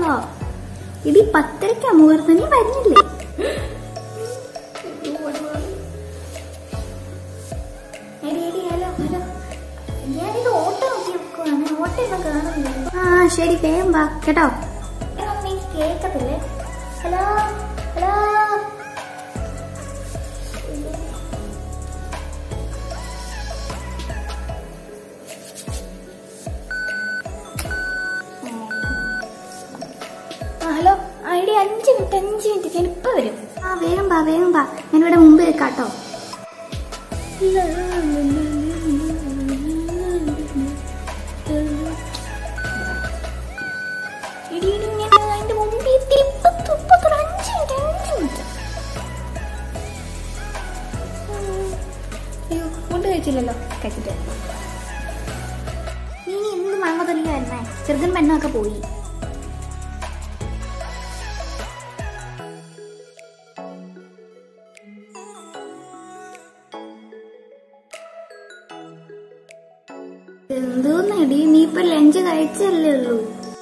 കേട്ടോ ഇടി പത്തരയ്ക്ക് മുഹൂർത്തം നീ വരുന്നില്ലേ എടി, എടി, ഹലോ, ഹലോ. ഞാനിത് ഓട്ടോ നോക്കി വെക്കുവാണ്. ഓട്ടോ ഒന്നും കാണുന്നില്ല. ആ ശരി വേഗം വാ കേട്ടോ നീ കേക്കത്തില്ലേ ഹലോ ഹലോ ആ, ഹലോ ഐഡി അഞ്ച് മിനിറ്റ് അഞ്ച് മിനിറ്റ് ഞാൻ ഇപ്പൊ വരും ആ വേഗം വാ വേഗം വാ ഞാനിവിടെ മുമ്പ് കേട്ടോ ഇടി, ഇടി, ഞാൻ അതിന്റെ മുമ്പിൽ എത്തി. ഇപ്പത്ത് ഇപ്പത്തൊരു അഞ്ച് മിനിറ്റ് അഞ്ച് മിനിറ്റ് ഉം. അയ്യോ ഫുഡ് കഴിച്ചില്ലല്ലോ കഴിച്ചിട്ട് നീ ഇനി എന്ത് മാങ്ങ തൊലിയ വരുന്നേ ചെറുക്കൻ പെണ്ണൊക്കെ പോയി എന്തോന്നടി നീ ഇപ്പൊ ലഞ്ച് കഴിച്ചല്ലേ ഉള്ളൂ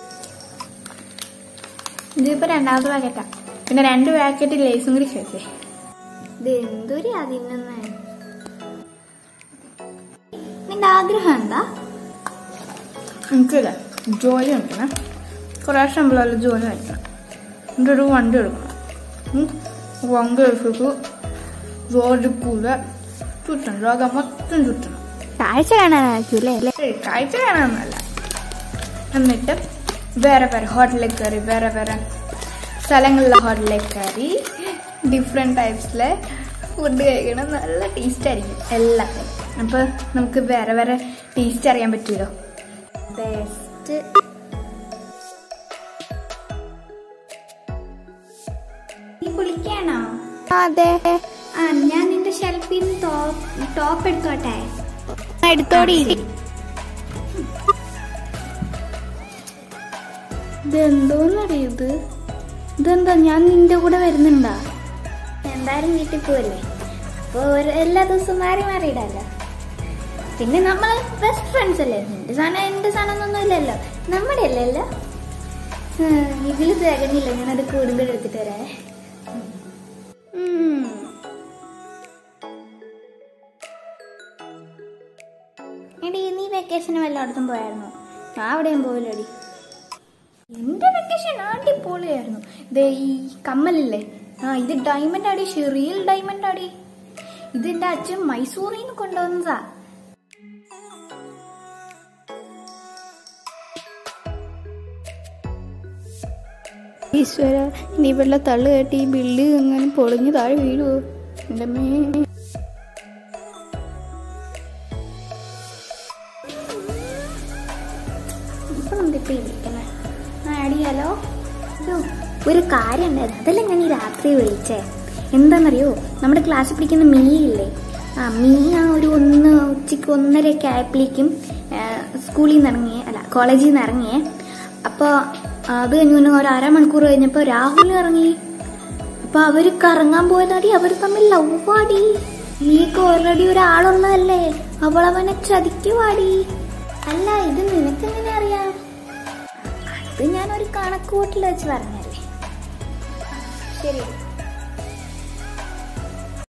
ഇതിപ്പോ രണ്ടാമത്തെ പാക്കറ്റാ പിന്നെ രണ്ട് പാക്കറ്റ് ലേസും കൂടി ചേർത്തേ ഇത് എന്തൊരു അതിനെന്ന് നിന്റെ ആഗ്രഹം എന്താ എനിക്കില്ല ജോലി ഉണ്ടേ കുറേ ശമ്പളമല്ല ജോലി കഴിക്കണം എൻ്റെ ഒരു വണ്ടി എടുക്കണം ഉം. വണ്ടി എടുത്തിട്ട് റോഡിൽ കൂടെ ചുറ്റണം രോഗം മൊത്തം ചുറ്റണം കാഴ്ച കാണാനായിരിക്കും അല്ലേ ഏയ് കാഴ്ച കാണാനൊന്നല്ല എന്നിട്ട് വേറെ വേറെ ഹോട്ടലിൽ കയറി വേറെ വേറെ സ്ഥലങ്ങളിലെ ഹോട്ടലിൽ കയറി ഡിഫറെൻറ്റ് ടൈപ്സിലെ ഫുഡ് കഴിക്കണം നല്ല ടേസ്റ്റ് ആയിരിക്കും എല്ലാം അപ്പോൾ നമുക്ക് വേറെ വേറെ ടേസ്റ്റ് അറിയാൻ പറ്റുമല്ലോ ബെസ്റ്റ് നീ കുളിക്കാണോ അതെ ആ ഞാൻ നിന്റെ ഷെൽഫിൽ നിന്ന് ടോപ്പ് ടോപ്പ് എടുത്തോട്ടെ എടുത്തോടി ഇതെന്തോന്നറിയത് ഇതെന്താ ഞാൻ നിന്റെ കൂടെ വരുന്നുണ്ടാ എന്തായാലും വീട്ടിൽ പോവല്ലേ അപ്പൊ ഒരു- എല്ലാ ദിവസവും മാറി മാറി ഇടാലോ പിന്നെ നമ്മൾ ബെസ്റ്റ് ഫ്രണ്ട്സ് അല്ലേ നിന്റെ സാധനം എന്റെ സാധനം ഒന്നും ഇല്ലല്ലോ നമ്മുടെ അല്ലല്ലോ ഇതിൽ തികഞ്ഞില്ല ഞാനത് കൂടുതൽ എടുത്തിട്ട് വരാം ഉം. എടി നീ വെക്കേഷന് വല്ലയിടത്തും പോയായിരുന്നോ ഞാൻ അവിടെയും പോയില്ലടി എന്റെ വെക്കേഷൻ അടിപൊളിയായിരുന്നു ദേ ഈ കമ്മലില്ലേ ആ ഇത് ഡയമണ്ട് ആടി റിയൽ ഡയമണ്ട് ആടി ഇത് എന്റെ അച്ഛൻ മൈസൂറിൽ നിന്ന് കൊണ്ടുവന്നതാ ഈശ്വര ഇനി വെള്ള തള്ളു കേട്ട് ഈ ബില്ല് എങ്ങനെ പൊളിഞ്ഞ് താഴെ വീഴുവോ എന്റെ മേ ഇപ്പൊ നമുക്കിപ്പോ ഇരിക്കണേ ആ അടി ഹലോ അയ്യോ, ഒരു കാര്യം ഉണ്ടായിരുന്നു അതല്ല ഞാൻ ഈ രാത്രി വിളിച്ചേ എന്താണെന്നറിയോ നമ്മുടെ ക്ലാസ്സിൽ പഠിക്കുന്ന മീ ഇല്ലേ ആ മീ ആ ഒരു ഒന്ന് ഉച്ചയ്ക്ക് ഒന്നരയൊക്കെ ആയപ്പോഴേക്കും സ്കൂളിൽ നിന്ന് ഇറങ്ങിയേ അല്ല കോളേജിൽ നിന്ന് ഇറങ്ങിയേ അപ്പോൾ അത് കഴിഞ്ഞ് പിന്നെ ഒരു അരമണിക്കൂർ കഴിഞ്ഞപ്പോൾ രാഹുൽ ഇറങ്ങി അപ്പൊ അവര് കറങ്ങാൻ പോയതാടി അവർ തമ്മിൽ ലവാടി നീക്ക് ഓൾറെഡി ഒരാളുള്ളതല്ലേ അവൾ അവനെ ചതിക്കുവാടി അല്ല ഇത് നിനക്കെങ്ങനെ അറിയാം അത് ഞാനൊരു കണക്കുകൂട്ടിൽ വെച്ച് പറഞ്ഞല്ലേ ശരി